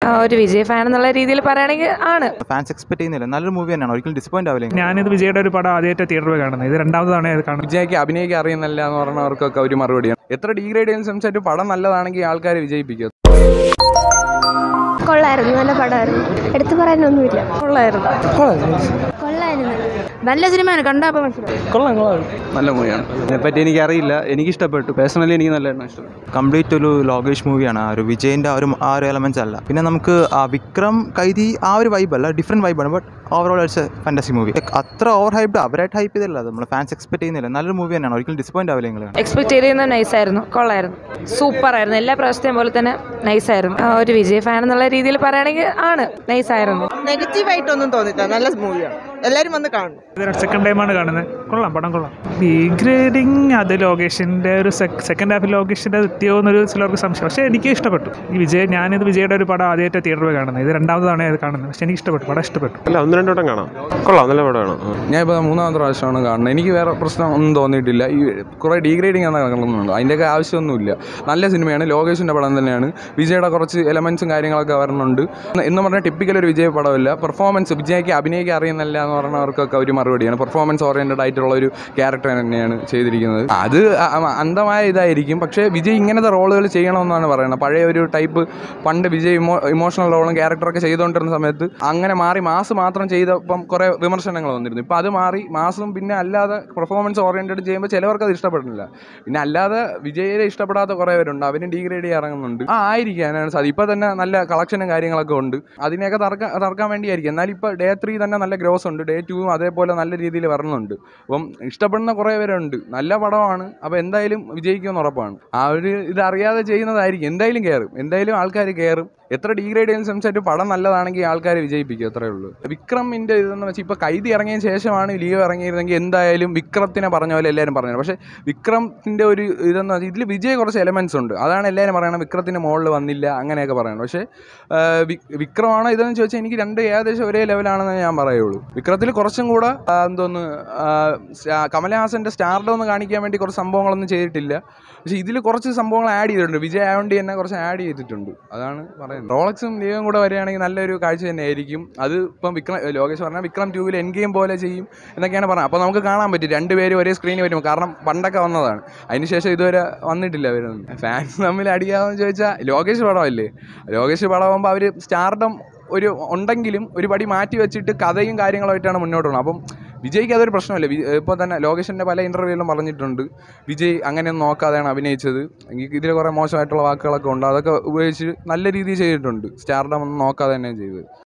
ആ, ഒരു വിജയ് ഫാൻ എന്നുള്ള രീതിയിൽ പറയുകയാണെങ്കിൽ ആണ് ഫാൻസ് എക്സ്പെക്ട് ചെയ്യുന്നില്ല നല്ലൊരു മൂവി തന്നെയാണ് ഒരിക്കലും ഡിസപ്പോയിന്റ് ആവില്ല ഞാനിത് വിജയുടെ ഒരു പടം ആദ്യമായിട്ട് തിയേറ്ററിൽ കാണുന്നത് ഇത് രണ്ടാമതാണ് ഇത് കാണുന്നത് വിജയ്ക്ക് അഭിനയിക്കാൻ അറിയുന്നില്ല എന്ന് പറഞ്ഞവർക്കൊക്കെ ഒരു മറുപടിയാണ് എത്ര ഡിഗ്രേഡ് ചെയ്യുന്ന സംസാരിച്ച് പടം നല്ലതാണെങ്കിൽ ആൾക്കാർ വിജയിപ്പിക്കും കൊള്ളായിരുന്നു നല്ല പടമായിരുന്നു എടുത്തു പറയാനൊന്നുമില്ല കൊള്ളായിരുന്നു കൊള്ളായിരുന്നു നല്ല സിനിമയാണ് കണ്ടപ്പോൾ മനസ്സിലായി നല്ല മൂവിയാണ് ഇതിനെപ്പറ്റി എനിക്ക് അറിയില്ല എനിക്ക് ഇഷ്ടപ്പെട്ടു പേഴ്സണലി എനിക്ക് നല്ല ഇഷ്ടപ്പെട്ടു കംപ്ലീറ്റ് ഒരു ലോകേഷ് മൂവിയാണ് ആ ഒരു വിജയിൻ്റെ ആ ഒരു ആ ഒരു എലമെൻറ്റ്സ് അല്ല പിന്നെ നമുക്ക് ആ വിക്രം കൈതി ആ ഒരു വൈബ് അല്ല ഡിഫറെൻറ്റ് വൈബാണ് but overall it's a fantasy movie അത്ര ഓവർ ഹൈബ്ഡ് അവരായിട്ട് ഹൈപ്പ് ചെയ്തില്ല അത് നമ്മൾ ഫാൻസ് എക്സ്പെക്ട് ചെയ്യുന്നില്ല നല്ലൊരു മൂവി തന്നെയാണ് ഒരിക്കലും ഡിസപ്പോയിന്റ് ആവില്ല നിങ്ങൾ എക്സ്പെക്ട് ചെയ്തിരുന്നത് നൈസായിരുന്നു കൊള്ളായിരുന്നു സൂപ്പർ ആയിരുന്നു എല്ലാ പ്രാവശ്യത്തെയും പോലെ തന്നെ നൈസായിരുന്നു ആ, ഒരു വിജയ് ഫാൻ എന്നുള്ള രീതിയിൽ പറയുകയാണെങ്കിൽ ആണ് നൈസായിരുന്നു നെഗറ്റീവായിട്ടൊന്നും തോന്നില്ല നല്ല മൂവിയാണ് എല്ലാവരും വന്ന് കാണണം ഇത് സെക്കൻഡ് ടൈമാണ് കാണുന്നത് കൊള്ളാം പടം കൊള്ളാം ഡീഗ്രേഡിങ് അത് ലോകേഷിൻ്റെ ഒരു സെക്കൻഡ് ഹാഫ് ലോകേഷിൻ്റെ എത്തിയോ എന്നൊരു ചിലർക്ക് സംശയം പക്ഷേ എനിക്ക് ഇഷ്ടപ്പെട്ടു ഈ വിജയ് ഞാനിത് വിജയുടെ ഒരു പടം ആദ്യമായിട്ട് തിയേറ്ററിൽ കാണുന്നത് ഇത് രണ്ടാമതാണ് ഇത് കാണുന്നത് പക്ഷേ എനിക്ക് ഇഷ്ടപ്പെട്ടു പടം ഇഷ്ടപ്പെട്ടു അല്ല ഒന്ന് രണ്ട് വട്ടം കാണാം കൊള്ളാം നല്ല പടമാണ് ആ. ഞാൻ ഇപ്പോൾ മൂന്നാമത്തെ പ്രാവശ്യമാണ് കാണുന്നത് എനിക്ക് വേറെ പ്രശ്നം ഒന്നും തോന്നിയിട്ടില്ല ഈ കുറേ ഡീഗ്രേഡിങ് ആണ് കാണുന്നുണ്ട് അതിൻ്റെയൊക്കെ ആവശ്യമൊന്നുമില്ല നല്ല സിനിമയാണ് ലോകേഷിൻ്റെ പടം തന്നെയാണ് വിജയുടെ കുറച്ച് എലമെൻസും കാര്യങ്ങളൊക്കെ വരുന്നുണ്ട് എന്ന് പറഞ്ഞാൽ ടിപ്പിക്കൽ ഒരു വിജയ പടമല്ല പെർഫോമൻസ് വിജയ്ക്ക് അഭിനയിക്കാൻ അറിയുന്നില്ല എന്ന് പറയുന്നവർക്കൊക്കെ ഒരു മറുപടിയാണ് പെർഫോമൻസ് ഓറിയൻറ്റഡ് ആയിട്ടുള്ള ഒരു ക്യാരക്ടർ തന്നെയാണ് ചെയ്തിരിക്കുന്നത് അത് അ- അ- അന്ധമായ ഇതായിരിക്കും പക്ഷേ വിജയ് ഇങ്ങനത്തെ റോളുകൾ ചെയ്യണമെന്നാണ് പറയുന്നത് പഴയ ഒരു ടൈപ്പ് പണ്ട് വിജയ് ഇമോ ഇമോഷണൽ റോളും ക്യാരക്ടറൊക്കെ ചെയ്തുകൊണ്ടിരുന്ന സമയത്ത് അങ്ങനെ മാറി മാസ് മാത്രം ചെയ്തപ്പം കുറേ വിമർശനങ്ങൾ വന്നിരുന്നു ഇപ്പോൾ അത് മാറി മാസും പിന്നെ അല്ലാതെ പെർഫോമൻസ് ഓറിയൻറ്റഡ് ചെയ്യുമ്പോൾ ചിലവർക്ക് അത് ഇഷ്ടപ്പെടുന്നില്ല പിന്നെ അല്ലാതെ വിജയിനെ ഇഷ്ടപ്പെടാത്ത കുറേ പേരുണ്ട് അവരും ഡീഗ്രേഡ് ചെയ്യാൻ ഇറങ്ങുന്നുണ്ട് ആ ആയിരിക്കാനാണ് സാധ്യത ഇപ്പോൾ തന്നെ നല്ല കളക്ഷനും കാര്യങ്ങളൊക്കെ ഉണ്ട് അതിനെയൊക്കെ തർക്കം തർക്കാൻ വേണ്ടിയായിരിക്കും എന്നാൽ ഇപ്പോൾ ഡേ ത്രീ തന്നെ നല്ല ഗ്രോസ് ഉണ്ട് ഡേ ടൂവും അതേപോലെ നല്ല രീതിയിൽ വരുന്നുണ്ട് അപ്പം ഇഷ്ടപ്പെടുന്ന കുറേ പേരുണ്ട് നല്ല പടമാണ് അപ്പോൾ എന്തായാലും വിജയിക്കുമെന്ന് ഉറപ്പാണ് ആ ഒരു ഇത് അറിയാതെ ചെയ്യുന്നതായിരിക്കും എന്തായാലും കയറും എന്തായാലും ആൾക്കാർ കയറും എത്ര ഡീഗ്രേഡ് ചെയ്യുന്ന സംസാരിച്ച് പടം നല്ലതാണെങ്കിൽ ആൾക്കാർ വിജയിപ്പിക്കും അത്രേ ഉള്ളൂ വിക്രമിൻ്റെ ഇതെന്ന് വെച്ചാൽ ഇപ്പോൾ കൈതി ഇറങ്ങിയതിന് ശേഷമാണ് ലിയോ ഇറങ്ങിയിരുന്നെങ്കിൽ എന്തായാലും വിക്രത്തിനെ പറഞ്ഞ പോലെ എല്ലാവരും പറഞ്ഞത് പക്ഷേ വിക്രത്തിൻ്റെ ഒരു ഇതെന്ന് വെച്ചാൽ ഇതിൽ വിജയ് കുറച്ച് എലമെൻസ് ഉണ്ട് അതാണ് എല്ലാവരും പറയണത് വിക്രത്തിൻ്റെ മുകളിൽ വന്നില്ല അങ്ങനെയൊക്കെ പറയണം പക്ഷേ ആ, വി- വിക്രമാണോ ഇതെന്ന് ചോദിച്ചാൽ എനിക്ക് രണ്ട് ഏകദേശം ഒരേ ലെവലാണെന്ന് ഞാൻ പറയുള്ളൂ വിക്രത്തിൽ കുറച്ചും കൂടെ ആ, എന്തോന്ന് ആ, സ്റ്റാ- കമലഹാസൻ്റെ സ്റ്റാർഡം ഒന്ന് കാണിക്കാൻ വേണ്ടി കുറച്ച് സംഭവങ്ങളൊന്നും ചെയ്തിട്ടില്ല പക്ഷേ ഇതിൽ കുറച്ച് സംഭവങ്ങൾ ആഡ് ചെയ്തിട്ടുണ്ട് വിജയ് ആയതുകൊണ്ട് തന്നെ കുറച്ച് ആഡ് ചെയ്തിട്ടുണ്ട് അതാണ് പറയുന്നത് റോളക്സും ലിയോയും കൂടെ വരികയാണെങ്കിൽ നല്ലൊരു കാഴ്ച തന്നെ ആയിരിക്കും അത് ഇപ്പം വിക്രം ലോകേഷ് പറഞ്ഞാൽ വിക്രം ടൂവിൽ എൻ ഗെയിം പോലെ ചെയ്യും എന്നൊക്കെയാണ് പറഞ്ഞത് അപ്പോൾ നമുക്ക് കാണാൻ പറ്റും രണ്ടുപേരും ഒരേ സ്ക്രീനിൽ വരും കാരണം പണ്ടൊക്കെ വന്നതാണ് അതിനുശേഷം ഇതുവരെ വന്നിട്ടില്ല അവരൊന്നും ഫാൻസ് തമ്മിൽ അടിയാവെന്ന് ചോദിച്ചാൽ ലോകേഷ് പടമല്ലേ ലോകേഷ് പടമാകുമ്പോൾ അവർ സ്റ്റാർഡം ഒരു ഉണ്ടെങ്കിലും ഒരു പടി മാറ്റി വെച്ചിട്ട് കഥയും കാര്യങ്ങളുമായിട്ടാണ് മുന്നോട്ട് പോകുന്നത് അപ്പം വിജയ്ക്ക് അതൊരു പ്രശ്നമല്ല ഇപ്പോൾ തന്നെ ലോകേഷിൻ്റെ പല ഇൻ്റർവ്യൂവിലും പറഞ്ഞിട്ടുണ്ട് വിജയ് അങ്ങനെയൊന്നും നോക്കാതെയാണ് അഭിനയിച്ചത് ഇതിൽ കുറേ മോശമായിട്ടുള്ള വാക്കുകളൊക്കെ ഉണ്ട് അതൊക്കെ ഉപയോഗിച്ച് നല്ല രീതിയിൽ ചെയ്തിട്ടുണ്ട് സ്റ്റാർഡം ഒന്നും നോക്കാതെ തന്നെയാണ് ചെയ്തത്